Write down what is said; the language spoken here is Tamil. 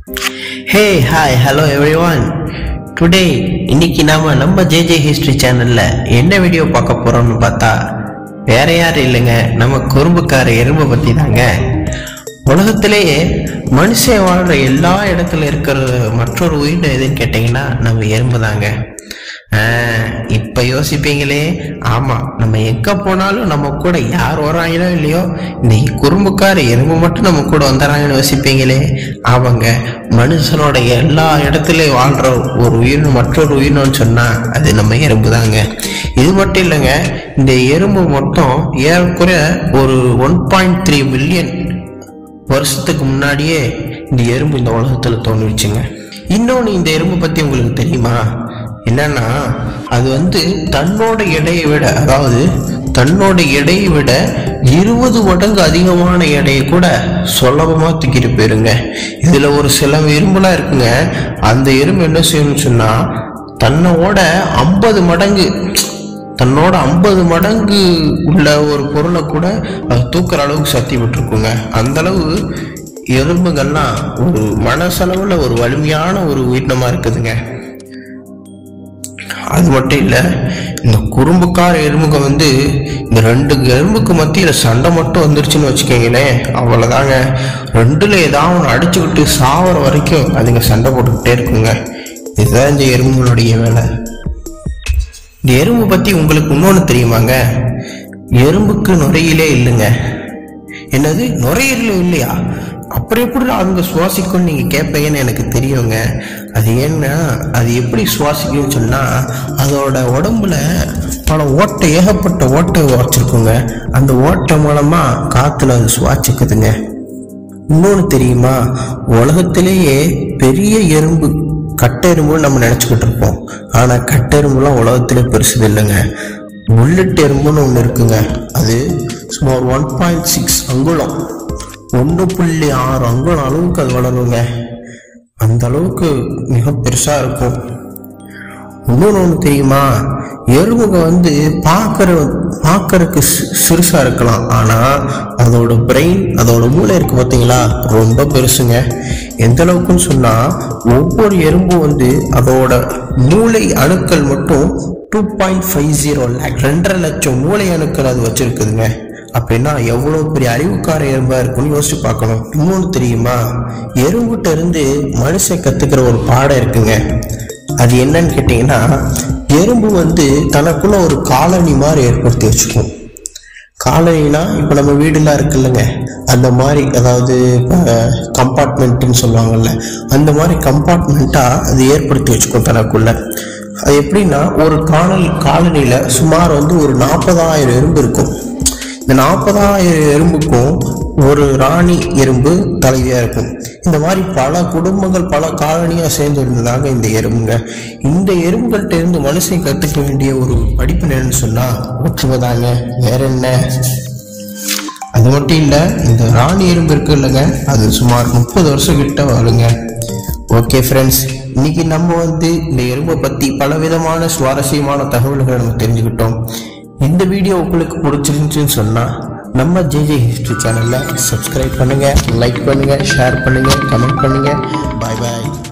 ஹே hi hello everyone today இன்னைக்கு நாம நம்ம ஜேஜே ஹிஸ்டரி சேனல்ல என்ன வீடியோ பார்க்க போறோம்னு பார்த்தா வேற யாரும் இல்லைங்க நம்ம குறும்புக்கார எறும்பை பத்தி தாங்க உலகத்திலேயே மனுஷன் வாழ்ற எல்லா இடத்துல இருக்கிற மற்றொரு உயிரினம் எதுன்னு கேட்டிங்கன்னா நம்ம எறும்பு தாங்க இப்போ யோசிப்பீங்களே ஆமாம் நம்ம எங்கே போனாலும் நம்ம கூட யார் வராங்களோ இல்லையோ இன்னைக்கு குறும்புக்கார எறும்பு மட்டும் நம்ம கூட வந்துடுறாங்கன்னு யோசிப்பீங்களே அவங்க மனுஷனோட எல்லா இடத்துலையும் வாழ்கிற ஒரு உயிரினம் மற்றொரு உயிரினம்னு சொன்னால் அது நம்ம எறும்பு தாங்க இது மட்டும் இல்லைங்க இந்த எறும்பு மொத்தம் ஏறக்குறைய ஒரு ஒன் பாயிண்ட் த்ரீ மில்லியன் வருஷத்துக்கு முன்னாடியே இந்த எறும்பு இந்த உலகத்தில் தோன்றிடுச்சுங்க இன்னொன்று இந்த எறும்பு பற்றி உங்களுக்கு தெரியுமா என்னன்னா அது வந்து தன்னோட எடையை விட அதாவது தன்னோட எடையை விட இருபது மடங்கு அதிகமான எடையை கூட சுலபமாக தூக்கிட்டு போயிருங்க இதில் ஒரு சில எறும்புலாம் இருக்குங்க அந்த எறும்பு என்ன செய்யணும்னு சொன்னால் தன்னோட ஐம்பது மடங்கு தன்னோட ஐம்பது மடங்கு உள்ள ஒரு பொருளை கூட அது தூக்குற அளவுக்கு சக்தி விட்டுருக்குங்க அந்த அளவு எறும்புகள்லாம் ஒரு மனசளவில் ஒரு வலிமையான ஒரு உயிரினமாக இருக்குதுங்க அது மட்டும் இல்லை இந்த குறும்புக்கார எறும்புங்க வந்து இந்த ரெண்டு எறும்புக்கு மத்தியில் சண்டை மட்டும் வந்துருச்சுன்னு வச்சுக்கோங்களேன் அவ்வளோதாங்க ரெண்டுல ஏதாவது ஒன்று அடிச்சுக்கிட்டு சாவர வரைக்கும் அதுங்க சண்டை போட்டுக்கிட்டே இருக்குங்க இதுதான் இந்த எறும்புகளுடைய வேலை இந்த எறும்பு பற்றி உங்களுக்கு இன்னொன்று தெரியுமாங்க எறும்புக்கு நுரையிலே இல்லைங்க என்னது நுரையீரலும் இல்லையா அப்புறம் எப்படி அவங்க சுவாசிக்கும்னு நீங்கள் கேட்பீங்கன்னு எனக்கு தெரியுங்க அது ஏன்னா அது எப்படி சுவாசிக்கும்னு சொன்னால் அதோட உடம்புல பல ஓட்டை ஏகப்பட்ட ஓட்டை வச்சிருக்குங்க அந்த ஓட்டை மூலமாக காற்றுல அது சுவாசிக்குதுங்க இன்னொன்று தெரியுமா உலகத்திலேயே பெரிய எறும்பு கட்டெரும்புன்னு நம்ம நினச்சிக்கிட்டு இருப்போம் ஆனால் கட்டெரும்புலாம் உலகத்திலே பெருசு இல்லைங்க புல்லட் எறும்புன்னு ஒன்று இருக்குங்க அது சுமார் ஒன் பாயிண்ட் சிக்ஸ் அங்குலம் ஒன்று புள்ளி ஆறு அங்குலம் அளவுக்கு அது வளருங்க அந்த அளவுக்கு மிக பெருசாக இருக்கும் இன்னொன்று ஒன்று தெரியுமா எறும்புங்க வந்து பார்க்குற பார்க்கறதுக்கு சிறுசாக இருக்கலாம் ஆனால் அதோட பிரெயின் அதோட மூளை இருக்குது பார்த்தீங்களா ரொம்ப பெருசுங்க எந்த அளவுக்குன்னு சொன்னால் ஒவ்வொரு எறும்பும் வந்து அதோட மூளை அணுக்கள் மட்டும் two point five zero lakh ரெண்டரை லட்சம் மூளை அணுக்கள் அது வச்சுருக்குதுங்க அப்படின்னா எவ்வளோ பெரிய அறிவுக்கார எறும்பாக இருக்குன்னு யோசிச்சு பார்க்கணும் இன்னொன்று தெரியுமா எறும்புகிட்ட இருந்து மனுஷன் கற்றுக்கிற ஒரு பாடம் இருக்குங்க அது என்னன்னு கேட்டிங்கன்னா எறும்பு வந்து தனக்குள்ள ஒரு காலனி மாதிரி ஏற்படுத்தி வச்சுக்கும் காலனினா இப்போ நம்ம வீடுலாம் இருக்குல்லங்க அந்த மாதிரி அதாவது இப்போ கம்பார்ட்மெண்ட்டுன்னு சொல்லுவாங்கல்ல அந்த மாதிரி கம்பார்ட்மெண்ட்டாக அது ஏற்படுத்தி வச்சுக்கும் தனக்குள்ள அது எப்படின்னா ஒரு காணல் காலனியில் சுமார் வந்து ஒரு நாற்பதாயிரம் எறும்பு இருக்கும் இந்த நாற்பதாயிரம் எறும்புக்கும் ஒரு ராணி எறும்பு தலைவியாக இருக்கும் இந்த மாதிரி பல குடும்பங்கள் பல காலனியாக சேர்ந்து இருந்ததாக இந்த எறும்புங்க இந்த எறும்புகள்கிட்ட இருந்து மனுஷன் கற்றுக்க வேண்டிய ஒரு படிப்பு என்னன்னு சொன்னால் ஒற்றுமைதாங்க வேற என்ன அது மட்டும் இல்லை இந்த ராணி எறும்பு இருக்கு இல்லைங்க அது சுமார் முப்பது வருஷம் கிட்ட வாழுங்க ஓகே ஃப்ரெண்ட்ஸ் இன்னைக்கு நம்ம வந்து இந்த எறும்பை பற்றி பலவிதமான சுவாரஸ்யமான தகவல்களை நம்ம தெரிஞ்சுக்கிட்டோம் இந்த வீடியோ உங்களுக்கு பிடிச்சிருந்துச்சுன்னு சொன்னால் நம்ம ஜேஜே ஹிஸ்ட்ரி சேனலில் சப்ஸ்கிரைப் பண்ணுங்கள் லைக் பண்ணுங்கள் ஷேர் பண்ணுங்கள் கமெண்ட் பண்ணுங்கள் பாய் பாய்